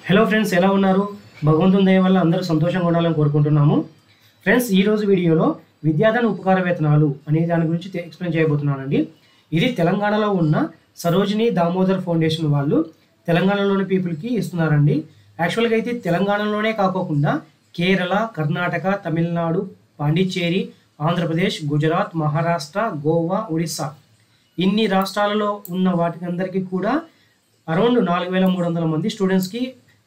hello friends ఎలా ఉన్నారు భగవంతుని దయ వల్ల అందరూ సంతోషంగా ఉండాలని కోరుకుంటున్నాము ఫ్రెండ్స్ ఈ రోజు వీడియోలో విద్యాధన ఉపకార వేతనాలు అనే దాని గురించి తె- ఎక్స్ప్లెయిన్ చేయబోతున్నానండి ఇది తెలంగాణలో ఉన్న సరోజిని దామోదర్ ఫౌండేషన్ వాళ్ళు తెలంగాణలోని పీపుల్కి ఇస్తున్నారండి యాక్చువల్గా అయితే తెలంగాణలోనే కాకోకుండా కేరళ కర్ణాటక తమిళనాడు పాండిచ్చేరి ఆంధ్రప్రదేశ్ గుజరాత్ మహారాష్ట్ర గోవా ఒడిస్సా ఇన్ని రాష్ట్రాలలో ఉన్న వాటికి అందరికీ కూడా అరౌండ్ నాలుగు వేల మూడు వందల మంది స్టూడెంట్స్కి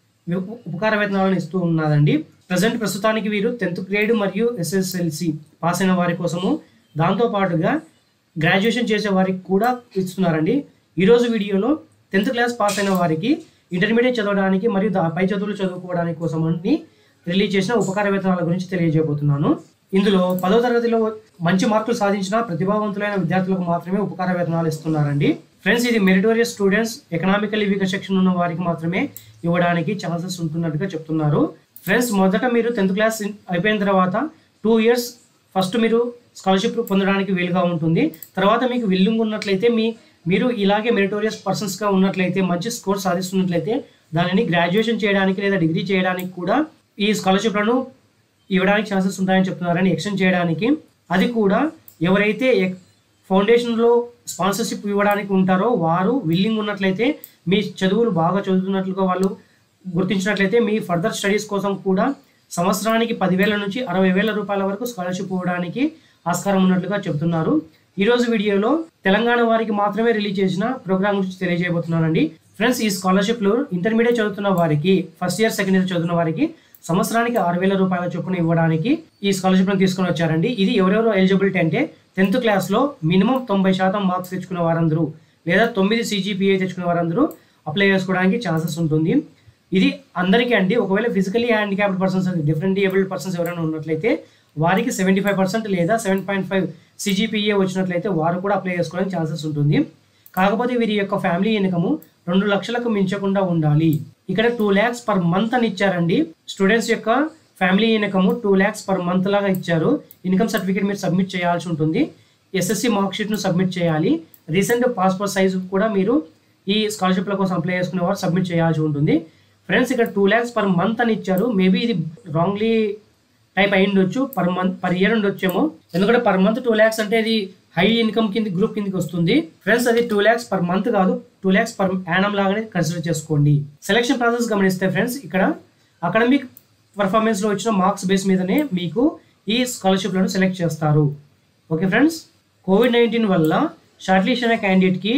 ఉ- ఉపకార వేతనాలను ఇస్తూ ఉన్నదండి ప్రజెంట్ ప్రస్తుతానికి వీరు టెన్త్ గ్రేడ్ మరియు ఎస్ఎస్ఎల్సి పాస్ అయిన వారి కోసము దాంతో పాటుగా గ్రాడ్యుయేషన్ చేసే వారికి కూడా ఇస్తున్నారండి ఈరోజు వీడియోలో టెన్త్ క్లాస్ పాస్ అయిన వారికి ఇంటర్మీడియట్ చదవడానికి మరియు దా- పై చదువులు చదువుకోవడానికి కోసం అని రిలీజ్ చేసిన ఉపకార వేతనాల గురించి తెలియజేయబోతున్నాను ఇందులో పదో తరగతిలో మంచి మార్కులు సాధించిన ప్రతిభావంతులైన విద్యార్థులకు మాత్రమే ఉపకార వేతనాలు ఇస్తున్నారండి ఫ్రెండ్స్ ఇది meritorious students economically weaker section ఉన్న వారికి మాత్రమే ఇవ్వడానికి ఛాన్సెస్ ఉంటున్నట్టుగా చెప్తున్నారు ఫ్రెండ్స్ మొదట మీరు టెన్త్ క్లాస్ అయిపోయిన తర్వాత టూ ఇయర్స్ ఫస్ట్ మీరు స్కాలర్షిప్ పొందడానికి వీలుగా ఉంటుంది తర్వాత మీకు విల్లింగ్ ఉన్నట్లయితే మీ మీరు ఇలాగే మెరిటోరియస్ పర్సన్స్గా ఉన్నట్లయితే మంచి స్కోర్ సాధిస్తున్నట్లయితే దానిని గ్రాడ్యుయేషన్ చేయడానికి లేదా డిగ్రీ చేయడానికి కూడా ఈ స్కాలర్షిప్లను ఇవ్వడానికి ఛాన్సెస్ ఉంటాయని చెప్తున్నారని ఎక్స్టెండ్ చేయడానికి అది కూడా ఎవరైతే ఎక్- ఫౌండేషన్లో స్పాన్సర్షిప్ ఇవ్వడానికి ఉంటారో వారు విల్లింగ్ ఉన్నట్లయితే మీ చదువులు బాగా చదువుతున్నట్లుగా వాళ్ళు గుర్తించినట్లయితే మీ ఫర్దర్ స్టడీస్ కోసం కూడా సంవత్సరానికి పదివేల నుంచి అరవై వేల రూపాయల వరకు స్కాలర్షిప్ ఇవ్వడానికి ఆస్కారం ఉన్నట్లుగా చెప్తున్నారు ఈ రోజు వీడియోలో తెలంగాణ వారికి మాత్రమే రిలీజ్ చేసిన ప్రోగ్రామ్ గురించి తెలియజేయబోతున్నానండి ఫ్రెండ్స్ ఈ స్కాలర్షిప్లు ఇంటర్మీడియట్ చదువుతున్న వారికి ఫస్ట్ ఇయర్ సెకండ్ ఇయర్ చదువుతున్న వారికి సంవత్సరానికి ఆరు వేల రూపాయల చొప్పున ఇవ్వడానికి ఈ స్కాలర్షిప్ను తీసుకొని వచ్చారండి ఇది ఎవరెవరు ఎలిజిబిలిటీ అంటే టెన్త్ క్లాస్లో మినిమం తొంభై శాతం మార్క్స్ తెచ్చుకున్న వారందరూ లేదా తొమ్మిది సిజిపిఏ తెచ్చుకున్న వారందరూ అప్లై చేసుకోవడానికి ఛాన్సెస్ ఉంటుంది ఇది అందరికీ అండి ఒకవేళ physically handicapped persons different abled persons ఎవరైనా ఉన్నట్లయితే వారికి సెవెంటీ ఫైవ్ పర్సెంట్ లేదా సెవెన్ పాయింట్ ఫైవ్ సిజిపిఏ వచ్చినట్లయితే వారు కూడా అప్లై చేసుకోవడానికి ఛాన్సెస్ ఉంటుంది కాకపోతే వీరి యొక్క ఫ్యామిలీ ఇన్కము రెండు లక్షలకు మించకుండా ఉండాలి ఇక్కడ టూ ల్యాక్స్ పర్ మంత్ అని ఇచ్చారండి స్టూడెంట్స్ యొక్క family income two lakhs per month లాగా ఇచ్చారు ఇన్కమ్ సర్టిఫికేట్ మీరు సబ్మిట్ చేయాల్సి ఉంటుంది ఎస్ఎస్సి మార్క్ షీట్ను సబ్మిట్ చేయాలి రీసెంట్ పాస్పోర్ట్ సైజు కూడా మీరు ఈ స్కాలర్షిప్ల కోసం అప్లై చేసుకునే వారు సబ్మిట్ చేయాల్సి ఉంటుంది ఫ్రెండ్స్ ఇక్కడ టూ ల్యాక్స్ పర్ మంత్ అని ఇచ్చారు మేబీ ఇది రాంగ్లీ టైప్ అయి ఉండొచ్చు పర్ మంత్ పర్ ఇయర్ ఉండొచ్చేమో ఎందుకంటే పర్ మంత్ టూ ల్యాక్స్ అంటే ఇది హై ఇన్కమ్ కింద గ్రూప్ కిందకి వస్తుంది ఫ్రెండ్స్ అది టూ ల్యాక్స్ పర్ మంత్ కాదు టూ ల్యాక్స్ పర్ యానం లాగానే కన్సిడర్ చేసుకోండి సెలక్షన్ ప్రాసెస్ గమనిస్తే ఫ్రెండ్స్ ఇక్కడ అకాడమిక్ పర్ఫార్మెన్స్ లో వచ్చిన మార్క్స్ బేస్ మీదనే మీకు ఈ స్కాలర్షిప్లను సెలెక్ట్ చేస్తారు ఓకే ఫ్రెండ్స్ కోవిడ్ నైన్టీన్ వల్ల షార్ట్ లిస్ట్ అయిన క్యాండిడేట్కి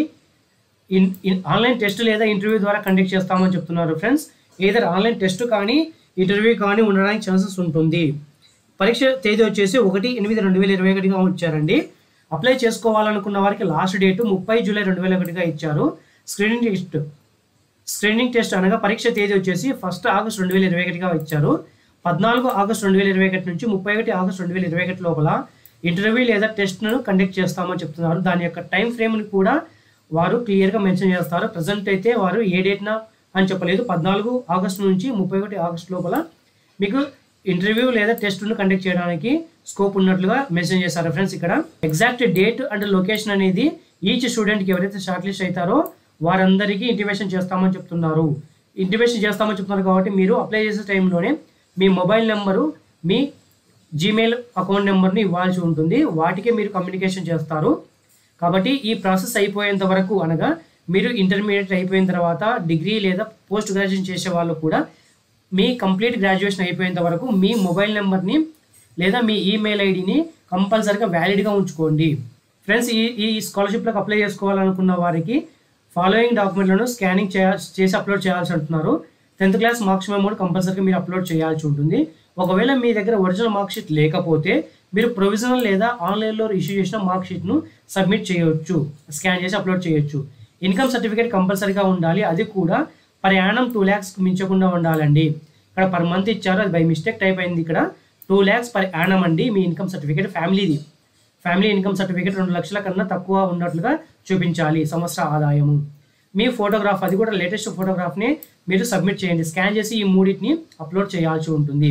ఇన్ ఇన్ ఆన్లైన్ టెస్ట్ లేదా ఇంటర్వ్యూ ద్వారా కండక్ట్ చేస్తామని చెప్తున్నారు ఫ్రెండ్స్ ఏదర్ ఆన్లైన్ టెస్ట్ కానీ ఇంటర్వ్యూ కానీ ఉండడానికి ఛాన్సెస్ ఉంటుంది పరీక్ష తేదీ వచ్చేసి ఒకటి ఎనిమిది రెండు వేల ఇరవై ఒకటిగా ఇచ్చారండి అప్లై చేసుకోవాలనుకున్న వారికి లాస్ట్ డేట్ ముప్పై జూలై రెండు వేల ఒకటిగా ఇచ్చారు స్క్రీనింగ్ టెస్ట్ స్క్రీనింగ్ టెస్ట్ అనగా పరీక్ష తేదీ వచ్చేసి ఫస్ట్ ఆగస్ట్ రెండు వేల ఇరవై ఒకటిగా ఇచ్చారు పద్నాలుగు ఆగస్ట్ రెండు వేల ఇరవై ఒకటి నుంచి ముప్పై ఒకటి ఆగస్ట్ రెండు వేల ఇరవై ఒకటి లోపల ఇంటర్వ్యూ లేదా టెస్ట్ను కండక్ట్ చేస్తామని చెప్తున్నారు దాని యొక్క టైం ఫ్రేమ్ని కూడా వారు క్లియర్గా మెన్షన్ చేస్తారు ప్రజెంట్ అయితే వారు ఏ డేట్న అని చెప్పలేదు పద్నాలుగు ఆగస్టు నుంచి ముప్పై ఒకటి ఆగస్ట్ లోపల మీకు ఇంటర్వ్యూ లేదా టెస్ట్ను కండక్ట్ చేయడానికి స్కోప్ ఉన్నట్లుగా మెన్షన్ చేశారు ఫ్రెండ్స్ ఇక్కడ ఎగ్జాక్ట్ డేట్ అండ్ లొకేషన్ అనేది ఈచ్ స్టూడెంట్కి ఎవరైతే షార్ట్ లిస్ట్ అవుతారో వారందరికీ ఇంటిమేషన్ చేస్తామని చెప్తున్నారు ఇంటిమేషన్ చేస్తామని చెప్తున్నారు కాబట్టి మీరు అప్లై చేసే టైంలోనే మీ మొబైల్ నెంబరు మీ జీమెయిల్ అకౌంట్ నెంబర్ని ఇవ్వాల్సి ఉంటుంది వాటికే మీరు కమ్యూనికేషన్ చేస్తారు కాబట్టి ఈ ప్రాసెస్ అయిపోయేంత వరకు అనగా మీరు ఇంటర్మీడియట్ అయిపోయిన తర్వాత డిగ్రీ లేదా పోస్ట్ గ్రాడ్యుయేషన్ చేసే వాళ్ళు కూడా మీ కంప్లీట్ గ్రాడ్యుయేషన్ అయిపోయేంత వరకు మీ మొబైల్ నెంబర్ని లేదా మీ ఈమెయిల్ ఐడిని కంపల్సరీగా వ్యాలిడ్గా ఉంచుకోండి ఫ్రెండ్స్ ఈ ఈ స్కాలర్షిప్లకు అప్లై చేసుకోవాలనుకున్న వారికి ఫాలోయింగ్ డాక్యుమెంట్లను స్కానింగ్ చేయ చేసి అప్లోడ్ చేయాల్సి అంటున్నారు టెన్త్ క్లాస్ మార్క్స్ మెమో కంపల్సరీగా మీరు అప్లోడ్ చేయాల్సి ఉంటుంది ఒకవేళ మీ దగ్గర ఒరిజినల్ మార్క్ షీట్ లేకపోతే మీరు ప్రొవిజనల్ లేదా ఆన్లైన్లో ఇష్యూ చేసిన మార్క్ షీట్ను సబ్మిట్ చేయొచ్చు స్కాన్ చేసి అప్లోడ్ చేయొచ్చు ఇన్కమ్ సర్టిఫికేట్ కంపల్సరీగా ఉండాలి అది కూడా పర్ యానం టూ ల్యాక్స్ మించకుండా ఉండాలండి ఇక్కడ పర్ మంత్ ఇచ్చారు అది బై మిస్టేక్ టైప్ అయింది ఇక్కడ టూ ల్యాక్స్ పర్ యానం అండి మీ ఇన్కమ్ సర్టిఫికేట్ ఫ్యామిలీది ఫ్యామిలీ ఇన్కమ్ సర్టిఫికేట్ రెండు లక్షల కన్నా తక్కువ ఉన్నట్లుగా చూపించాలి సంవత్సర ఆదాయము మీ ఫోటోగ్రాఫ్ అది కూడా లేటెస్ట్ ఫోటోగ్రాఫ్ని మీరు సబ్మిట్ చేయండి స్కాన్ చేసి ఈ మూడింటిని అప్లోడ్ చేయాల్సి ఉంటుంది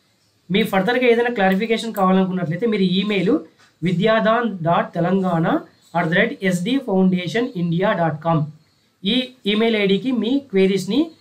మీ ఫర్దర్గా ఏదైనా క్లారిఫికేషన్ కావాలనుకున్నట్లయితే మీరు email Vidyadhan dot Telangana at the rate SD foundation India dot com ఈ ఈమెయిల్ ఐడికి మీ క్వేరీస్ని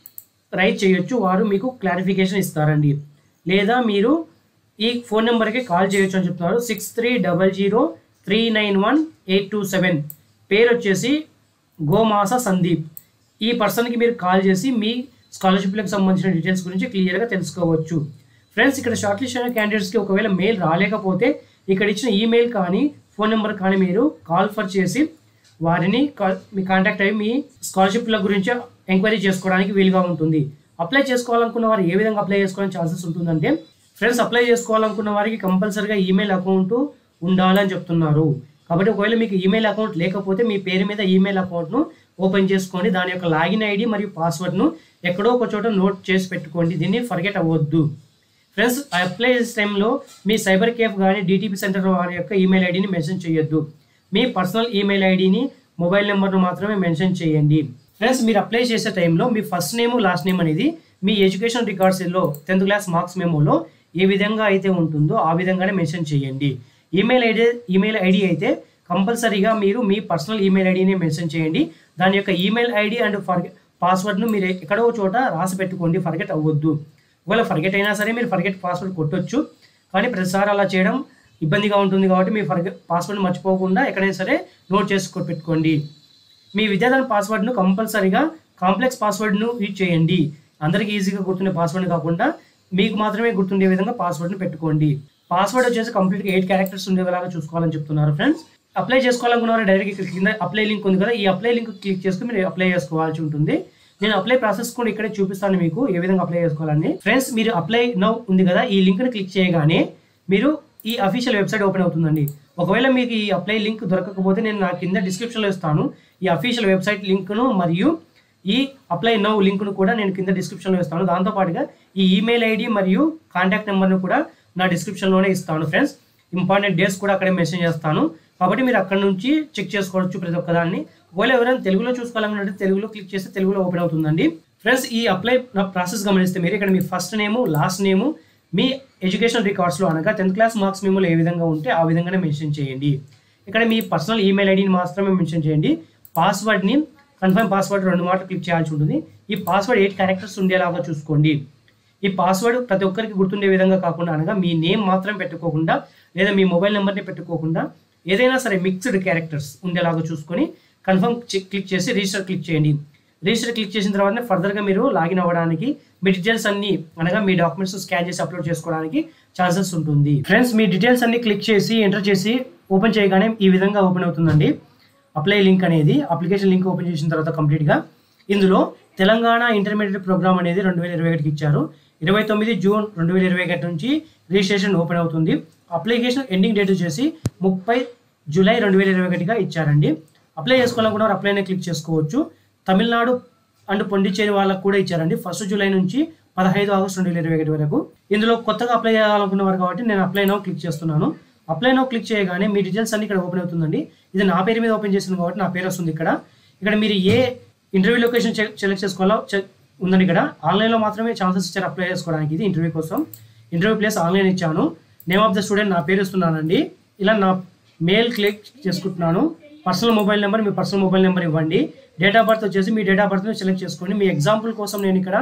రైట్ చేయొచ్చు వారు మీకు క్లారిఫికేషన్ ఇస్తారండి లేదా మీరు ఈ ఫోన్ నెంబర్కి కాల్ చేయొచ్చు అని చెప్తున్నారు six three double zero three nine one eight two seven పేరు వచ్చేసి గోమాస సందీప్ ఈ పర్సన్కి మీరు కాల్ చేసి మీ స్కాలర్షిప్లకు సంబంధించిన డీటెయిల్స్ గురించి క్లియర్గా తెలుసుకోవచ్చు ఫ్రెండ్స్ ఇక్కడ షార్ట్ లిస్ట్ అయిన క్యాండిడేట్స్కి ఒకవేళ మెయిల్ రాలేకపోతే ఇక్కడ ఇచ్చిన ఈమెయిల్ కానీ ఫోన్ నెంబర్ కానీ మీరు కాల్ ఫర్ చేసి వారిని కా- మీ కాంటాక్ట్ అయ్యి మీ స్కాలర్షిప్ల గురించి ఎంక్వైరీ చేసుకోవడానికి వీలుగా ఉంటుంది అప్లై చేసుకోవాలనుకున్న వారు ఏ విధంగా అప్లై చేసుకోవడానికి ఛాన్సెస్ ఉంటుందంటే ఫ్రెండ్స్ అప్లై చేసుకోవాలనుకున్న వారికి కంపల్సరిగా ఈమెయిల్ అకౌంట్ ఉండాలని చెప్తున్నారు కాబట్టి ఒకవేళ మీకు ఈమెయిల్ అకౌంట్ లేకపోతే మీ పేరు మీద ఈమెయిల్ అకౌంట్ను ఓపెన్ చేసుకోండి దాని యొక్క లాగిన్ ఐడి మరియు పాస్వర్డ్ను ఎక్కడో ఒక చోట నోట్ చేసి పెట్టుకోండి దీన్ని ఫర్గెట్ అవ్వద్దు ఫ్రెండ్స్ అప్లై చేసే టైంలో మీ సైబర్ కేఫ్ కానీ డిటిపి సెంటర్ వారి యొక్క ఈమెయిల్ ఐడిని మెన్షన్ చేయొద్దు మీ పర్సనల్ ఈమెయిల్ ఐడిని మొబైల్ నెంబర్ను మాత్రమే మెన్షన్ చేయండి ఫ్రెండ్స్ మీరు అప్లై చేసే టైంలో మీ ఫస్ట్ నేమ్ లాస్ట్ నేమ్ అనేది మీ ఎడ్యుకేషన్ రికార్డ్స్లో టెన్త్ క్లాస్ మార్క్స్ మెమోలో ఏ విధంగా అయితే ఉంటుందో ఆ విధంగానే మెన్షన్ చేయండి ఈమెయిల్ ఐడి ఈమెయిల్ ఐడి అయితే కంపల్సరీగా మీరు మీ పర్సనల్ ఈమెయిల్ ఐడిని మెన్షన్ చేయండి దాని యొక్క ఈమెయిల్ ఐడి అండ్ ఫర్ పాస్వర్డ్ను మీరు ఎక్కడో చోట రాసి పెట్టుకోండి ఫర్గెట్ అవ్వద్దు ఒకవేళ ఫర్గెట్ అయినా సరే మీరు ఫర్గెట్ పాస్వర్డ్ కొట్టొచ్చు కానీ ప్రతిసారి అలా చేయడం ఇబ్బందిగా ఉంటుంది కాబట్టి మీ ఫర్గెట్ పాస్వర్డ్ మర్చిపోకుండా ఎక్కడైనా సరే నోట్ చేసుకొని పెట్టుకోండి మీ విద్యార్థుల పాస్వర్డ్ను కంపల్సరీగా కాంప్లెక్స్ పాస్వర్డ్ను యూజ్ చేయండి అందరికీ ఈజీగా గుర్తుండే పాస్వర్డ్ కాకుండా మీకు మాత్రమే గుర్తుండే విధంగా పాస్వర్డ్ను పెట్టుకోండి పాస్వర్డ్ వచ్చేసి కంప్లీట్గా ఎయిట్ క్యారెక్టర్స్ ఉండేలాగా చూసుకోవాలని చెప్తున్నారు ఫ్రెండ్స్ అప్లై చేసుకోవాలనుకున్న డైరెక్ట్ ఇక్కడ కింద అప్లై లింక్ ఉంది కదా ఈ అప్లై లింక్ క్లిక్ చేసుకుని మీరు అప్లై చేసుకోవాల్సి ఉంటుంది నేను అప్లై ప్రాసెస్ కూడా ఇక్కడే చూపిస్తాను మీకు ఏ విధంగా అప్లై చేసుకోవాలని ఫ్రెండ్స్ మీరు అప్లై నౌ ఉంది కదా ఈ లింక్ ని క్లిక్ చేయగానే మీరు ఈ అఫీషియల్ వెబ్సైట్ ఓపెన్ అవుతుందండి ఒకవేళ మీకు ఈ అప్లై లింక్ దొరకకపోతే నేను నా కింద డిస్క్రిప్షన్లో ఇస్తాను ఈ అఫీషియల్ వెబ్సైట్ లింక్ను మరియు ఈ అప్లై నౌ లింక్ను కూడా నేను కింద డిస్క్రిప్షన్లో ఇస్తాను దాంతో పాటుగా ఈ ఈమెయిల్ ఐడి మరియు కాంటాక్ట్ నెంబర్ను కూడా నా డిస్క్రిప్షన్లోనే ఇస్తాను ఫ్రెండ్స్ ఇంపార్టెంట్ డేట్స్ కూడా అక్కడే మెన్షన్ చేస్తాను కాబట్టి మీరు అక్కడ నుంచి చెక్ చేసుకోవచ్చు ప్రతి ఒక్కదాన్ని ఒకవేళ ఎవరైనా తెలుగులో చూసుకోవాలనుకుంటే తెలుగులో క్లిక్ చేస్తే తెలుగులో ఓపెన్ అవుతుందండి ఫ్రెండ్స్ ఈ అప్లై నా ప్రాసెస్ గమనిస్తే మీరు ఇక్కడ మీ ఫస్ట్ నేము లాస్ట్ నేము మీ ఎడ్యుకేషన్ రికార్డ్స్లో అనగా టెన్త్ క్లాస్ మార్క్స్ మెమోలో ఏ విధంగా ఉంటే ఆ విధంగానే మెన్షన్ చేయండి ఇక్కడ మీ పర్సనల్ ఈమెయిల్ ఐడిని మాత్రమే మెన్షన్ చేయండి పాస్వర్డ్ని కన్ఫర్మ్ పాస్వర్డ్ రెండు మాటలు క్లిక్ చేయాల్సి ఉంటుంది ఈ పాస్వర్డ్ ఎయిట్ క్యారెక్టర్స్ ఉండేలాగా చూసుకోండి ఈ పాస్వర్డ్ ప్రతి ఒక్కరికి గుర్తుండే విధంగా కాకుండా అనగా మీ నేమ్ మాత్రం పెట్టుకోకుండా లేదా మీ మొబైల్ నెంబర్ని పెట్టుకోకుండా ఏదైనా సరే మిక్స్డ్ క్యారెక్టర్స్ ఉండేలాగా చూసుకొని కన్ఫర్మ్ క్లిక్ చేసి రిజిస్టర్ క్లిక్ చేయండి రిజిస్టర్ క్లిక్ చేసిన తర్వాత ఫర్దర్గా మీరు లాగిన్ అవ్వడానికి మీ డీటెయిల్స్ అన్ని అనగా మీ డాక్యుమెంట్స్ స్కాన్ చేసి అప్లోడ్ చేసుకోవడానికి ఛాన్సెస్ ఉంటుంది ఫ్రెండ్స్ మీ డీటెయిల్స్ అన్ని క్లిక్ చేసి ఎంటర్ చేసి ఓపెన్ చేయగానే ఈ విధంగా ఓపెన్ అవుతుందండి అప్లై లింక్ అనేది అప్లికేషన్ లింక్ ఓపెన్ చేసిన తర్వాత కంప్లీట్గా ఇందులో తెలంగాణ ఇంటర్మీడియట్ ప్రోగ్రామ్ అనేది రెండు వేల ఇరవై ఒకటికి ఇచ్చారు ఇరవై తొమ్మిది జూన్ రెండు వేల ఇరవై ఒకటి నుంచి రిజిస్ట్రేషన్ ఓపెన్ అవుతుంది అప్లికేషన్ ఎండింగ్ డేట్ వచ్చేసి ముప్పై జూలై రెండు వేల ఇరవై ఒకటిగా ఇచ్చారండి అప్లై చేసుకోవాలనుకున్న అప్లైనే క్లిక్ చేసుకోవచ్చు తమిళనాడు అండ్ పొండిచ్చేరి వాళ్ళకు కూడా ఇచ్చారండి ఫస్ట్ జూలై నుంచి పదహైదు ఆగస్టు రెండు వేల ఇరవై ఒకటి వరకు ఇందులో కొత్తగా అప్లై చేయాలనుకున్నవారు కాబట్టి నేను అప్లై నో క్లిక్ చేస్తున్నాను అప్లై నో క్లిక్ చేయగానే మీ డీటెయిల్స్ అన్ని ఇక్కడ ఓపెన్ అవుతుందండి ఇది నా పేరు మీద ఓపెన్ చేసింది కాబట్టి నా పేరు వస్తుంది ఇక్కడ ఇక్కడ మీరు ఏ ఇంటర్వ్యూ లొకేషన్ సెలెక్ట్ చేసుకోవాలో చె- ఉందండి ఇక్కడ ఆన్లైన్లో మాత్రమే ఛాన్సెస్ ఇచ్చారు అప్లై చేసుకోవడానికి ఇది ఇంటర్వ్యూ కోసం ఇంటర్వ్యూ ప్లేస్ ఆన్లైన్ ఇచ్చాను నేమ్ ఆఫ్ ద స్టూడెంట్ నా పేరు ఇస్తున్నానండి ఇలా నా మెయిల్ క్లిక్ చేసుకుంటున్నాను పర్సనల్ మొబైల్ నెంబర్ మీ పర్సనల్ మొబైల్ నెంబర్ ఇవ్వండి డేట్ ఆఫ్ బర్త్ వచ్చేసి మీ డేట్ ఆఫ్ బర్త్ని సెలెక్ట్ చేసుకోండి మీ ఎగ్జాంపుల్ కోసం నేను ఇక్కడ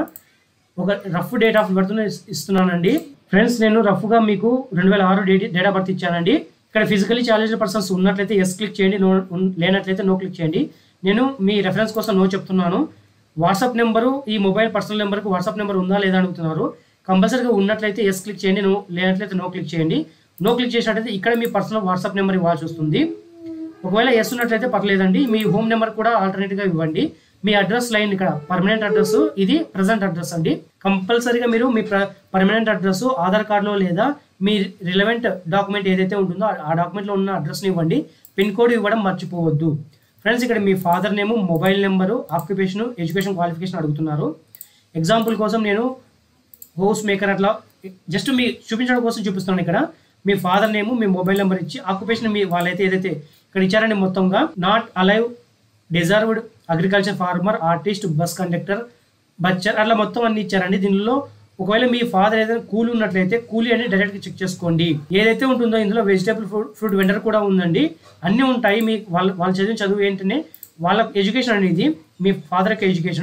ఒక రఫ్ డేట్ ఆఫ్ బర్త్ ఇస్తున్నానండి ఫ్రెండ్స్ నేను రఫ్గా మీకు రెండు వేల ఆరు డేట్ డేట్ ఆఫ్ బర్త్ ఇచ్చానండి ఇక్కడ ఫిజికలీ ఛాలెంజ్ పర్సన్స్ ఉన్నట్లయితే ఎస్ క్లిక్ చేయండి నో ఉన్- లేనట్లయితే నో క్లిక్ చేయండి నేను మీ రెఫరెన్స్ కోసం నో చెప్తున్నాను వాట్సాప్ నెంబరు ఈ మొబైల్ పర్సనల్ నెంబర్కి వాట్సాప్ నెంబర్ ఉందా లేదా అడుగుతున్నారు కంపల్సరీగా ఉన్నట్లయితే ఎస్ క్లిక్ చేయండి నో లేనట్లయితే నో క్లిక్ చేయండి నో క్లిక్ చేసినట్లయితే ఇక్కడ మీ పర్సనల్ వాట్సాప్ నెంబర్ ఇవ్వాల్సి వస్తుంది ఒకవేళ ఎస్ ఉన్నట్లయితే పర్లేదండి మీ హోమ్ నెంబర్ కూడా ఆల్టర్నేట్గా ఇవ్వండి మీ అడ్రస్ లైన్ ఇక్కడ పర్మనెంట్ అడ్రస్ ఇది ప్రజెంట్ అడ్రస్ అండి కంపల్సరీగా మీరు మీ పర్మనెంట్ అడ్రస్ ఆధార్ కార్డులో లేదా మీ రిలవెంట్ డాక్యుమెంట్ ఏదైతే ఉంటుందో ఆ- ఆ డాక్యుమెంట్లో ఉన్న అడ్రస్ని ఇవ్వండి పిన్ కోడ్ ఇవ్వడం మర్చిపోవద్దు ఫ్రెండ్స్ ఇక్కడ మీ father name mobile number occupation education qualification అడుగుతున్నారు ఎగ్జాంపుల్ కోసం నేను హౌస్ మేకర్ అట్లా జస్ట్ మీ చూపించడం కోసం చూపిస్తున్నాను ఇక్కడ మీ ఫాదర్ నేమ్ మీ మొబైల్ నెంబర్ ఇచ్చి ఆక్యుపేషన్ మీ వాళ్ళైతే ఏదైతే ఇక్కడ ఇచ్చారండి మొత్తంగా not alive deserved agriculture farmer artist bus conductor butcher అట్లా మొత్తం అన్ని ఇచ్చారండి దీనిలో ఒకవేళ మీ ఫాదర్ ఏదైనా కూలీ ఉన్నట్లయితే కూలీ అని డైరెక్ట్గా చెక్ చేసుకోండి ఏదైతే ఉంటుందో ఇందులో వెజిటేబుల్ ఫ్రూట్ ఫ్రూట్ వెండర్ కూడా ఉందండి అన్నీ ఉంటాయి మీ వాళ్ళ వాళ్ళు చదివిన చదువు ఏంటనే వాళ్ళ ఎడ్యుకేషన్ అనేది మీ ఫాదర్ యొక్క ఎడ్యుకేషన్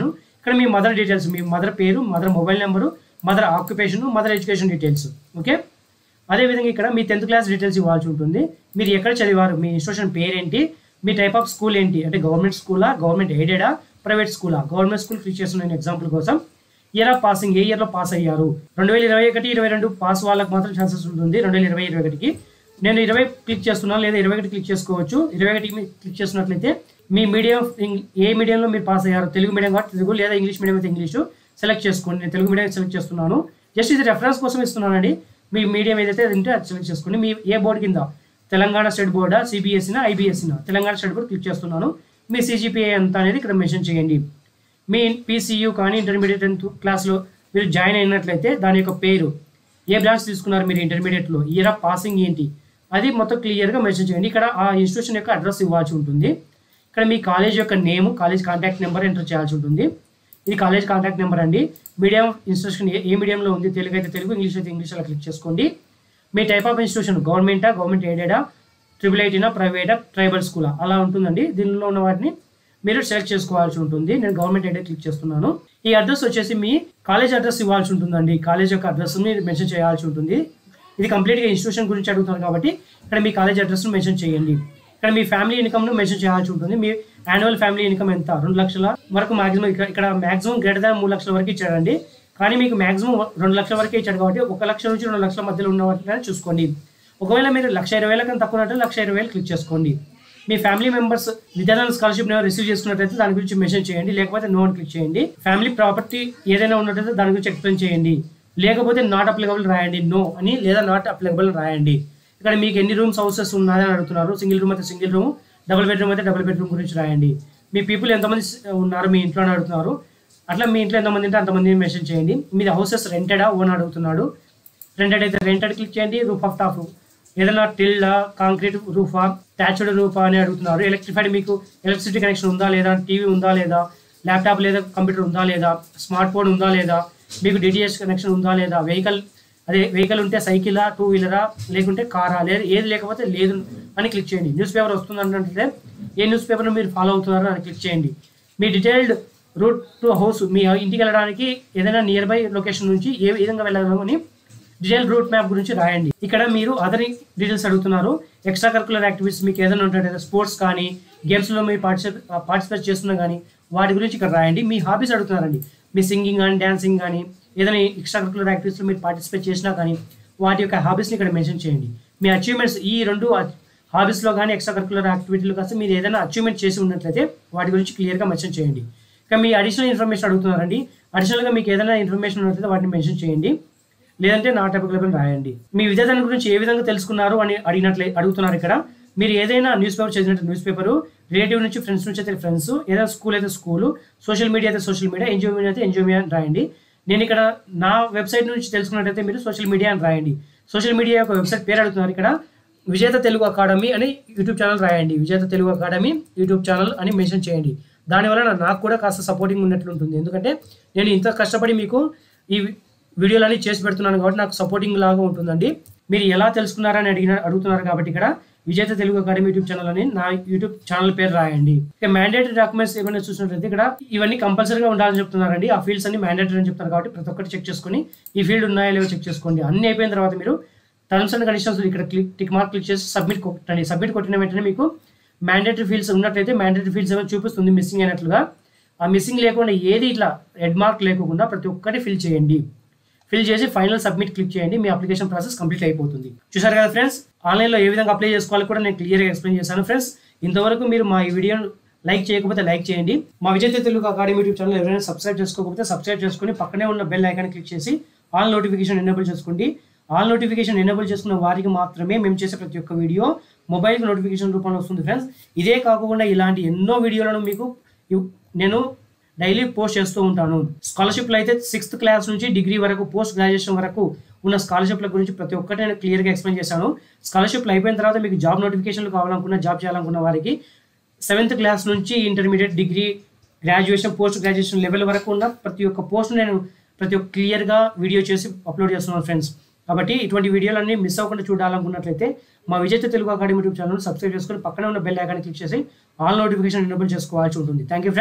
ఇక్కడ మీ మదర్ డీటెయిల్స్ మీ మదర్ పేరు mother mobile number mother occupation mother education details okay అదేవిధంగా ఇక్కడ మీ టెన్త్ క్లాస్ డీటెయిల్స్ ఇవ్వాల్సి ఉంటుంది మీరు ఎక్కడ చదివారు మీ ఇన్స్టిట్యూషన్ పేరేంటి మీ టైప్ ఆఫ్ స్కూల్ ఏంటి అంటే గవర్నమెంట్ స్కూలా గవర్నమెంట్ ఎయిడెడా ప్రైవేట్ స్కూలా గవర్నమెంట్ స్కూల్ క్లిక్ చేస్తున్నాను ఎగ్జాంపుల్ కోసం ఇయర్ ఆఫ్ పాసింగ్ ఏ ఇయర్లో పాస్ అయ్యారు రెండు వేల ఇరవై ఒకటి ఇరవై రెండు పాస్ వాళ్ళకి మాత్రం ఛాన్సెస్ ఉంటుంది రెండు వేల ఇరవై ఇరవై ఒకటికి నేను ఇరవై క్లిక్ చేస్తున్నాను లేదా ఇరవై ఒకటి క్లిక్ చేసుకోవచ్చు ఇరవై ఒకటి క్లిక్ చేసినట్లయితే మీ మీడియం ఏ మీడియంలో మీరు పాస్ అయ్యారు తెలుగు మీడియం కాబట్టి తెలుగు లేదా ఇంగ్లీష్ మీడియం అయితే ఇంగ్లీషు సెలెక్ట్ చేసుకోండి నేను తెలుగు మీడియం సెలెక్ట్ చేస్తున్నాను జస్ట్ ఇది రెఫరెన్స్ కోసం ఇస్తున్నానండి మీ మీడియం ఏదైతే ఉంటే అది సెలెక్ట్ చేసుకోండి మీ ఏ బోర్డు కింద తెలంగాణ స్టేట్ బోర్డా సిబిఎస్ఈనా ఐబిఎస్ఈనా తెలంగాణ స్టేట్ బోర్డు క్లిక్ చేస్తున్నాను మీ సిజిపిఐ ఎంత అనేది ఇక్కడ మెన్షన్ చేయండి మీ పీసీయూ కానీ ఇంటర్మీడియట్ టెన్త్ క్లాస్లో మీరు జాయిన్ అయినట్లయితే దాని యొక్క పేరు ఏ బ్రాంచ్ తీసుకున్నారు మీరు ఇంటర్మీడియట్లో ఇయర్ ఆఫ్ పాసింగ్ ఏంటి అది మొత్తం క్లియర్గా మెన్షన్ చేయండి ఇక్కడ ఆ ఇన్స్టిట్యూషన్ యొక్క అడ్రస్ ఇవ్వాల్సి ఉంటుంది ఇక్కడ మీ కాలేజ్ యొక్క name college contact number enter చేయాల్సి ఉంటుంది ఇది కాలేజ్ కాంటాక్ట్ నెంబర్ అండి మీడియం ఇన్స్టిట్యూషన్ ఏ ఏ మీడియంలో ఉంది తెలుగు అయితే తెలుగు ఇంగ్లీష్ అయితే ఇంగ్లీష్ అలా క్లిక్ చేసుకోండి మీ టైప్ ఆఫ్ ఇన్స్టిట్యూషన్ గవర్నమెంటా గవర్నమెంట్ ఎయిడెడా ట్రిపుల్ ఐటీనా ప్రైవేటా ట్రైబల్ స్కూలా అలా ఉంటుందండి దీనిలో ఉన్న వాటిని మీరు సెలెక్ట్ చేసుకోవాల్సి ఉంటుంది నేను గవర్నమెంట్ ఐడియా క్లిక్ చేస్తున్నాను ఈ అడ్రస్ వచ్చేసి మీ కాలేజ్ అడ్రస్ ఇవ్వాల్సి ఉంటుందండి కాలేజ్ యొక్క అడ్రస్ మీరు మెన్షన్ చేయాల్సి ఉంటుంది ఇది కంప్లీట్గా ఇన్స్టిట్యూషన్ గురించి అడుగుతారు కాబట్టి ఇక్కడ మీ కాలేజ్ అడ్రస్ను మెన్షన్ చేయండి ఇక్కడ మీ ఫ్యామిలీ ఇన్కమ్ను మెన్షన్ చేయాల్సి ఉంటుంది మీ యాన్యువల్ ఫ్యామిలీ ఇన్కమ్ ఎంత రెండు లక్షల వరకు మాక్సిమం ఇక్కడ ఇక్కడ మాక్సిమం గ్రేటర్ దాన్ మూడు లక్షల వరకు ఇచ్చాడండి కానీ మీకు మాక్సిమం రెండు లక్షల వరకే ఇచ్చాడు కాబట్టి ఒక లక్ష నుంచి రెండు లక్షల మధ్యలో ఉన్న వాటిని చూసుకోండి ఒకవేళ మీరు లక్ష ఇరవై వేల కన్నా తక్కువ ఉన్నట్టు లక్ష ఇరవై వేలు క్లిక్ చేసుకోండి మీ family members Vidyadana scholarship receive చేసుకున్నట్లయితే దాని గురించి మెన్షన్ చేయండి లేకపోతే నో అని క్లిక్ చేయండి ఫ్యామిలీ ప్రాపర్టీ ఏదైనా ఉన్నట్లయితే దాని గురించి ఎక్స్ప్లెయిన్ చేయండి లేకపోతే నాట్ అప్లికబుల్ రాయండి నో అని లేదా నాట్ అప్లికబుల్ రాయండి ఇక్కడ మీకు ఎన్ని రూమ్స్ హౌసెస్ ఉన్నాయని అడుగుతున్నారు సింగిల్ రూమ్ అయితే సింగిల్ రూమ్ డబుల్ బెడ్రూమ్ అయితే డబుల్ బెడ్రూమ్ గురించి రాయండి మీ పీపుల్ ఎంతమంది ఉన్నారు మీ ఇంట్లో అని అడుగుతున్నారు అట్లా మీ ఇంట్లో ఎంతమంది ఉంటే అంతమంది మెన్షన్ చేయండి మీది హౌసెస్ రెంటెడా ఓన్ అడుగుతున్నాడు రెంటెడ్ అయితే రెంటెడ్ క్లిక్ చేయండి రూఫ్ ఆఫ్ టాప్ ఏదైనా టిల్డా కాంక్రీట్ రూఫా ట్యాచ్డ్ రూఫా అని అడుగుతున్నారు ఎలక్ట్రిఫైడ్ మీకు ఎలక్ట్రిసిటీ కనెక్షన్ ఉందా లేదా టీవీ ఉందా లేదా ల్యాప్టాప్ లేదా కంప్యూటర్ ఉందా లేదా స్మార్ట్ ఫోన్ ఉందా లేదా మీకు డిటిఎస్ కనెక్షన్ ఉందా లేదా వెహికల్ అదే వెహికల్ ఉంటే సైకిలా టూ వీలరా లేకుంటే కారా లేదా ఏది లేకపోతే లేదు అని క్లిక్ చేయండి న్యూస్ పేపర్ వస్తుందంటే ఏ న్యూస్ పేపర్ను మీరు ఫాలో అవుతున్నారో అని క్లిక్ చేయండి మీ డీటెయిల్డ్ రూట్ టు హౌస్ మీ ఇంటికి వెళ్ళడానికి ఏదైనా నియర్ బై లొకేషన్ నుంచి ఏ విధంగా వెళ్ళగలమని డీటెయిల్ రూట్ మ్యాప్ గురించి రాయండి ఇక్కడ మీరు అదర్ డీటెయిల్స్ అడుగుతున్నారు ఎక్స్ట్రా కరికులర్ యాక్టివిటీస్ మీకు ఏదైనా ఉంటే స్పోర్ట్స్ కానీ గేమ్స్లో మీరు పార్టిసిపేట్ పార్టిసిపేట్ చేస్తున్నా కానీ వాటి గురించి ఇక్కడ రాయండి మీ హాబీస్ అడుగుతున్నారండి మీ సింగింగ్ కానీ డ్యాన్సింగ్ కానీ ఏదైనా ఎక్స్ట్రా కరికులర్ యాక్టివిటీస్లో మీరు పార్టిసిపేట్ చేసినా కానీ వాటి యొక్క హాబీస్ని ఇక్కడ మెన్షన్ చేయండి మీ అచీవ్మెంట్స్ ఈ రెండు హాబీస్లో కానీ ఎక్స్ట్రా కరికులర్ యాక్టివిటీలో కాస్త మీరు ఏదైనా అచీవ్మెంట్ చేసి ఉన్నట్లయితే వాటి గురించి క్లియర్గా మెన్షన్ చేయండి ఇక మీ అడిషనల్ ఇన్ఫర్మేషన్ అడుగుతున్నారండి అడిషనల్గా మీకు ఏదైనా ఇన్ఫర్మేషన్ ఉన్నట్లయితే వాటిని మెన్షన్ చేయండి లేదంటే నాట్ అప్లికబుల్ రాయండి మీ విద్యార్థుల గురించి ఏ విధంగా తెలుసుకున్నారు అని అడిగినట్లే అడుగుతున్నారు ఇక్కడ మీరు ఏదైనా న్యూస్ పేపర్ చదివినట్టు న్యూస్ పేపర్ రిలేటివ్ నుంచి ఫ్రెండ్స్ నుంచి అయితే ఫ్రెండ్స్ ఏదైనా స్కూల్ అయితే స్కూల్ సోషల్ మీడియా అయితే సోషల్ మీడియా ఎన్జిఓ మీడియా అయితే ఎన్జిఓ మీడియా అని రాయండి నేను ఇక్కడ నా వెబ్సైట్ నుంచి తెలుసుకున్నట్టయితే మీరు సోషల్ మీడియా అని రాయండి సోషల్ మీడియా యొక్క వెబ్సైట్ పేరు అడుగుతున్నారు ఇక్కడ విజేత తెలుగు అకాడమీ అని యూట్యూబ్ ఛానల్ రాయండి Vijetha Telugu academy YouTube channel అని మెన్షన్ చేయండి దానివల్ల నాకు కూడా కాస్త సపోర్టింగ్ ఉన్నట్లు ఉంటుంది ఎందుకంటే నేను ఇంత కష్టపడి మీకు ఈ వీడియోలన్నీ చేసి పెడుతున్నాను కాబట్టి నాకు సపోర్టింగ్ లాగా ఉంటుందండి మీరు ఎలా తెలుసుకున్నారని అడిగిన అడుగుతున్నారు కాబట్టి ఇక్కడ Vijetha Telugu academy YouTube channel అని నా యూట్యూబ్ ఛానల్ పేరు రాయండి ఇక మ్యాండేటరీ డాక్యుమెంట్స్ ఏమైనా చూసినట్లయితే ఇక్కడ ఇవన్నీ కంపల్సరీగా ఉండాలని చెప్తున్నారండి ఆ ఫీల్డ్స్ అన్ని మ్యాండేటరీ అని చెప్తారు కాబట్టి ప్రతి ఒక్కటి చెక్ చేసుకొని ఈ ఫీల్డ్ ఉన్నాయో లేవో చెక్ చేసుకోండి అన్ని అయిపోయిన తర్వాత మీరు టర్మ్స్ అండ్ కండిషన్స్ ఇక్కడ క్లిక్ టిక్ మార్క్ క్లిక్ చేసి సబ్మిట్ కొట్టండి సబ్మిట్ కొట్టిన వెంటనే మీకు మ్యాండేటరీ ఫీల్డ్స్ ఉన్నట్లయితే మ్యాండేటరీ ఫీల్డ్స్ ఏమైనా చూపిస్తుంది మిస్సింగ్ అయినట్లుగా ఆ మిస్సింగ్ లేకుండా ఏది ఇట్లా రెడ్ మార్క్ లేకుండా ప్రతి ఒక్కటి ఫిల్ చేయండి ఫిల్ చేసి ఫైనల్ సబ్మిట్ క్లిక్ చేయండి మీ అప్లికేషన్ ప్రాసెస్ కంప్లీట్ అయిపోతుంది చూసారు కదా ఫ్రెండ్స్ ఆన్లైన్లో ఏ విధంగా అప్లై చేసుకోవాలి కూడా నేను క్లియర్గా ఎక్స్ప్లెయిన్ చేశాను ఫ్రెండ్స్ ఇంతవరకు మీరు మా ఈ వీడియోను లైక్ చేయకపోతే లైక్ చేయండి మా Vijay Telugu academy YouTube channel ఎవరైనా సబ్స్క్రైబ్ చేసుకోకపోతే సబ్స్క్రైబ్ చేసుకుని పక్కనే ఉన్న బెల్ ఐకాన్ క్లిక్ చేసి ఆల్ నోటిఫికేషన్ ఎనేబుల్ చేసుకోండి ఆల్ నోటిఫికేషన్ ఎనేబుల్ చేసుకున్న వారికి మాత్రమే మేము చేసే ప్రతి ఒక్క వీడియో మొబైల్ నోటిఫికేషన్ రూపంలో వస్తుంది ఫ్రెండ్స్ ఇదే కాకుండా ఇలాంటి ఎన్నో వీడియోలను మీకు ఇవ్- నేను డైలీ పోస్ట్ చేస్తూ ఉంటాను స్కాలర్షిప్లు అయితే సిక్స్త్ క్లాస్ నుంచి డిగ్రీ వరకు పోస్ట్ గ్రాడ్యుయేషన్ వరకు ఉన్న స్కాలర్షిప్ల గురించి ప్రతి ఒక్కటి నేను క్లియర్గా ఎక్స్ప్లెయిన్ చేశాను స్కాలర్షిప్లు అయిపోయిన తర్వాత మీకు జాబ్ నోటిఫికేషన్లు కావాలనుకున్న జాబ్ చేయాలనుకున్న వారికి సెవెంత్ క్లాస్ నుంచి intermediate degree graduation post graduation level వరకు ఉన్న ప్రతి ఒక్క పోస్ట్ నేను ప్రతి ఒక్క క్లియర్గా వీడియో చేసి అప్లోడ్ చేస్తున్నాను ఫ్రెండ్స్ కాబట్టి ఇటువంటి వీడియోలన్నీ మిస్ అవ్వకుండా చూడాలనుకున్నట్లయితే మా Vijetha Telugu academy YouTube channel subscribe చేసుకొని పక్కనే ఉన్న బెల్ ఐకాన్ క్లిక్ చేసి ఆల్ నోటిఫికేషన్ ఎనేబుల్ చేసుకోవాల్సి ఉంటుంది thank you friends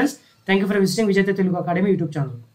thank you for visiting Vijetha Telugu academy YouTube channel